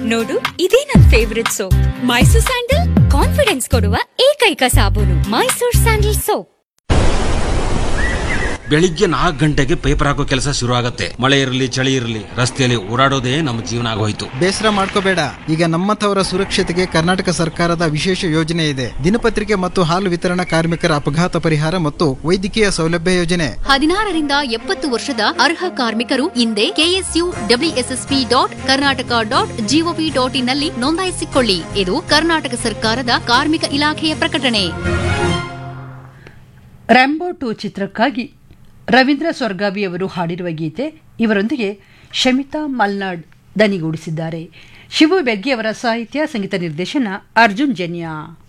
ನೋಡು ಇದೇ ನನ್ favourite soap Mysore sandal confidence ಕೊಡುವ ಏಕೈಕ ಸಾಬೂನು ಮೈಸೂರ್ ಸ್ಯಾಂಡಲ್ ಸೋಪ್ ಬೆಳಿಗ್ಗೆ ನಾಲ್ಕು ಗಂಟೆಗೆ ಪೇಪರ್ ಹಾಕೋ ಕೆಲಸ ಶುರು ಆಗತ್ತೆ ಮಳೆ ಇರಲಿ ಚಳಿ ಇರಲಿ ರಸ್ತೆಯಲ್ಲಿ ಓಡಾಡೋದೇ ನಮ್ಮ ಜೀವನ ಆಗೋಯ್ತು ಬೇಸರ ಮಾಡ್ಕೋಬೇಡ ಈಗ ನಮ್ಮಂಥವರ ಸುರಕ್ಷತೆಗೆ ಕರ್ನಾಟಕ ಸರ್ಕಾರದ ವಿಶೇಷ ಯೋಜನೆ ಇದೆ ದಿನಪತ್ರಿಕೆ ಮತ್ತು ಹಾಲು ವಿತರಣಾ ಕಾರ್ಮಿಕರ ಅಪಘಾತ ಪರಿಹಾರ ಮತ್ತು ವೈದ್ಯಕೀಯ ಸೌಲಭ್ಯ ಯೋಜನೆ ಹದಿನಾರರಿಂದ ಎಪ್ಪತ್ತು ವರ್ಷದ ಅರ್ಹ ಕಾರ್ಮಿಕರು ಹಿಂದೆ KSU WSSP dot Karnataka dot GOV dot ಇನ್ನಲ್ಲಿ ನೋಂದಾಯಿಸಿಕೊಳ್ಳಿ ಇದು ಕರ್ನಾಟಕ ಸರ್ಕಾರದ ಕಾರ್ಮಿಕ ಇಲಾಖೆಯ ಪ್ರಕಟಣೆ ರ್ಯಾಂಬೋ ಟು ಚಿತ್ರಕ್ಕಾಗಿ ರವೀಂದ್ರ ಸ್ವರ್ಗಾವಿ ಅವರು ಹಾಡಿರುವ ಗೀತೆ ಇವರೊಂದಿಗೆ ಶಮಿತಾ ಮಲ್ನಾಡ್ ದನಿಗೂಡಿಸಿದ್ದಾರೆ ಶಿವು ಬೆಗ್ಗಿ ಅವರ ಸಾಹಿತ್ಯ ಸಂಗೀತ ನಿರ್ದೇಶನ ಅರ್ಜುನ್ ಜನ್ಯ